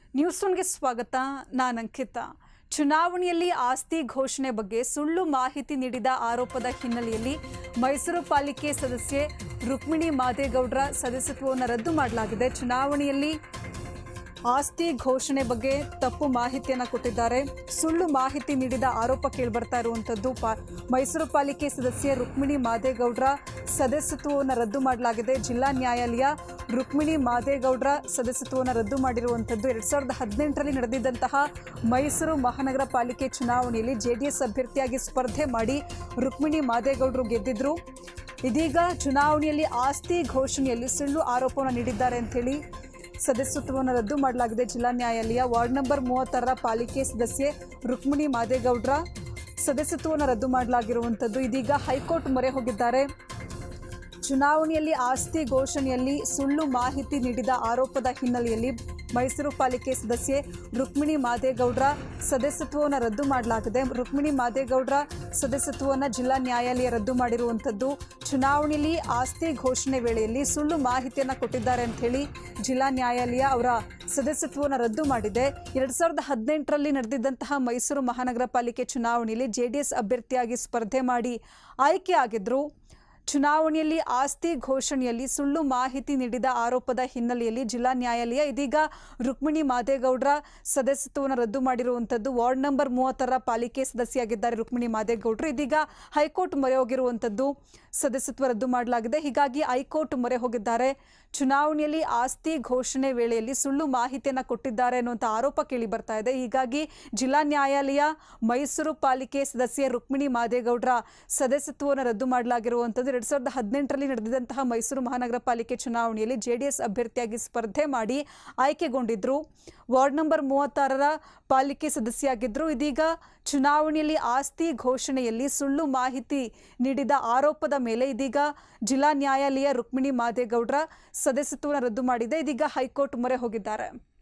news ಒನ್ಗೆ ಸ್ವಾಗತ ನಾನು ಅಂಕಿತ ಚುನಾವಣೆಯಲ್ಲಿ ಆಸ್ತಿ ಘೋಷಣೆ ಬಗ್ಗೆ ಸುಳ್ಳು ಮಾಹಿತಿ ನೀಡಿದ ಆರೋಪದ ಹಿನ್ನೆಲೆಯಲ್ಲಿ ಮೈಸೂರು ಪಾಲಿಕೆ ಸದಸ್ಯೆ ರುಕ್ಮಿಣಿ ಮಾದೇಗೌಡರ ಸದಸ್ಯತ್ವವನ್ನು ರದ್ದು ಮಾಡಲಾಗಿದೆ ಚುನಾವಣೆಯಲ್ಲಿ ಆಸ್ತಿ ಘೋಷಣೆ ಬಗ್ಗೆ ತಪ್ಪು ಮಾಹಿತಿಯನ್ನು ಕೊಟ್ಟಿದ್ದಾರೆ ಸುಳ್ಳು ಮಾಹಿತಿ ನೀಡಿದ ಆರೋಪ ಕೇಳಿಬರ್ತಾ ಇರುವಂಥದ್ದು ಪಾ ಮೈಸೂರು ಪಾಲಿಕೆ ಸದಸ್ಯೆ ರುಕ್ಮಿಣಿ ಮಾದೇಗೌಡರ ಸದಸ್ಯತ್ವವನ್ನು ರದ್ದು ಮಾಡಲಾಗಿದೆ ಜಿಲ್ಲಾ ನ್ಯಾಯಾಲಯ ರುಕ್ಮಿಣಿ ಮಾದೇಗೌಡರ ಸದಸ್ಯತ್ವವನ್ನು ರದ್ದು ಮಾಡಿರುವಂಥದ್ದು ಎರಡ್ ಸಾವಿರದ ಹದಿನೆಂಟರಲ್ಲಿ ನಡೆದಿದ್ದಂತಹ ಮೈಸೂರು ಮಹಾನಗರ ಪಾಲಿಕೆ ಚುನಾವಣೆಯಲ್ಲಿ ಜೆಡಿಎಸ್ ಅಭ್ಯರ್ಥಿಯಾಗಿ ಸ್ಪರ್ಧೆ ಮಾಡಿ ರುಕ್ಮಿಣಿ ಮಾದೇಗೌಡರು ಗೆದ್ದಿದ್ರು ಇದೀಗ ಚುನಾವಣೆಯಲ್ಲಿ ಆಸ್ತಿ ಘೋಷಣೆಯಲ್ಲಿ ಸುಳ್ಳು ಆರೋಪವನ್ನು ನೀಡಿದ್ದಾರೆ ಅಂತೇಳಿ ಸದಸ್ಯತ್ವವನ್ನು ರದ್ದು ಮಾಡಲಾಗಿದೆ ಜಿಲ್ಲಾ ನ್ಯಾಯಾಲಯ ವಾರ್ಡ್ ನಂಬರ್ ಮೂವತ್ತರ ಪಾಲಿಕೆ ಸದಸ್ಯೆ ರುಕ್ಮಿಣಿ ಮಾದೇಗೌಡರ ಸದಸ್ಯತ್ವವನ್ನು ರದ್ದು ಮಾಡಲಾಗಿರುವಂಥದ್ದು ಇದೀಗ ಹೈಕೋರ್ಟ್ ಮೊರೆ ಹೋಗಿದ್ದಾರೆ ಚುನಾವಣೆಯಲ್ಲಿ ಆಸ್ತಿ ಘೋಷಣೆಯಲ್ಲಿ ಸುಳ್ಳು ಮಾಹಿತಿ ನೀಡಿದ ಆರೋಪದ ಹಿನ್ನೆಲೆಯಲ್ಲಿ ಮೈಸೂರು ಪಾಲಿಕೆ ಸದಸ್ಯೆ ರುಕ್ಮಿಣಿ ಮಾದೇಗೌಡರ ಸದಸ್ಯತ್ವವನ್ನು ರದ್ದು ಮಾಡಲಾಗಿದೆ ರುಕ್ಮಿಣಿ ಮಾದೇಗೌಡರ ಸದಸ್ಯತ್ವವನ್ನು ಜಿಲ್ಲಾ ನ್ಯಾಯಾಲಯ ರದ್ದು ಮಾಡಿರುವಂಥದ್ದು ಚುನಾವಣೆಯಲ್ಲಿ ಆಸ್ತಿ ಘೋಷಣೆ ವೇಳೆಯಲ್ಲಿ ಸುಳ್ಳು ಮಾಹಿತಿಯನ್ನು ಕೊಟ್ಟಿದ್ದಾರೆ ಅಂತ ಹೇಳಿ ಜಿಲ್ಲಾ ನ್ಯಾಯಾಲಯ ಅವರ ಸದಸ್ಯತ್ವವನ್ನು ರದ್ದು ಮಾಡಿದೆ ಎರಡ್ ಸಾವಿರದ ಹದಿನೆಂಟರಲ್ಲಿ ನಡೆದಿದ್ದಂತಹ ಮೈಸೂರು ಮಹಾನಗರ ಪಾಲಿಕೆ ಚುನಾವಣೆಯಲ್ಲಿ ಜೆಡಿಎಸ್ ಅಭ್ಯರ್ಥಿಯಾಗಿ ಸ್ಪರ್ಧೆ ಮಾಡಿ ಆಯ್ಕೆಯಾಗಿದ್ರು ಚುನಾವಣೆಯಲ್ಲಿ ಆಸ್ತಿ ಘೋಷಣೆಯಲ್ಲಿ ಸುಳ್ಳು ಮಾಹಿತಿ ನೀಡಿದ ಆರೋಪದ ಹಿನ್ನೆಲೆಯಲ್ಲಿ ಜಿಲ್ಲಾ ನ್ಯಾಯಾಲಯ ಇದೀಗ ರುಕ್ಮಿಣಿ ಮಾದೇಗೌಡರ ಸದಸ್ಯತ್ವವನ್ನು ರದ್ದು ಮಾಡಿರುವಂಥದ್ದು ವಾರ್ಡ್ ನಂಬರ್ ಮೂವತ್ತರ ಪಾಲಿಕೆ ಸದಸ್ಯರಾಗಿದ್ದಾರೆ ರುಕ್ಮಿಣಿ ಮಾದೇಗೌಡರು ಇದೀಗ ಹೈಕೋರ್ಟ್ ಮೊರೆ ಹೋಗಿರುವಂಥದ್ದು ಸದಸ್ಯತ್ವ ರದ್ದು ಮಾಡಲಾಗಿದೆ ಹೀಗಾಗಿ ಹೈಕೋರ್ಟ್ ಮೊರೆ ಹೋಗಿದ್ದಾರೆ ಚುನಾವಣೆಯಲ್ಲಿ ಆಸ್ತಿ ಘೋಷಣೆ ವೇಳೆಯಲ್ಲಿ ಸುಳ್ಳು ಮಾಹಿತಿಯನ್ನು ಕೊಟ್ಟಿದ್ದಾರೆ ಅನ್ನುವಂಥ ಆರೋಪ ಕೇಳಿ ಬರ್ತಾ ಇದೆ ಹೀಗಾಗಿ ಜಿಲ್ಲಾ ನ್ಯಾಯಾಲಯ ಮೈಸೂರು ಪಾಲಿಕೆ ಸದಸ್ಯ ರುಕ್ಮಿಣಿ ಮಾದೇಗೌಡರ ಸದಸ್ಯತ್ವವನ್ನು ರದ್ದು ಮಾಡಲಾಗಿರುವಂಥದ್ದು ಎರಡ್ ಸಾವಿರದ ಹದಿನೆಂಟರಲ್ಲಿ ನಡೆದಿದ್ದಂತಹ ಮೈಸೂರು ಮಹಾನಗರ ಪಾಲಿಕೆ ಚುನಾವಣೆಯಲ್ಲಿ ಜೆಡಿಎಸ್ ಅಭ್ಯರ್ಥಿಯಾಗಿ ಸ್ಪರ್ಧೆ ಮಾಡಿ ಆಯ್ಕೆಗೊಂಡಿದ್ರು ವಾರ್ಡ್ ನಂಬರ್ ಮೂವತ್ತಾರರ ಪಾಲಿಕೆ ಸದಸ್ಯರಾಗಿದ್ದರು ಇದೀಗ ಚುನಾವಣೆಯಲ್ಲಿ ಆಸ್ತಿ ಘೋಷಣೆಯಲ್ಲಿ ಸುಳ್ಳು ಮಾಹಿತಿ ನೀಡಿದ ಆರೋಪದ ಮೇಲೆ ಇದೀಗ ಜಿಲ್ಲಾ ನ್ಯಾಯಾಲಯ ರುಕ್ಮಿಣಿ ಮಾದೇಗೌಡರ ಸದಸ್ಯತ್ವವನ್ನು ರದ್ದು ಮಾಡಿದೆ ಇದೀಗ ಹೈಕೋರ್ಟ್ ಮೊರೆ ಹೋಗಿದ್ದಾರೆ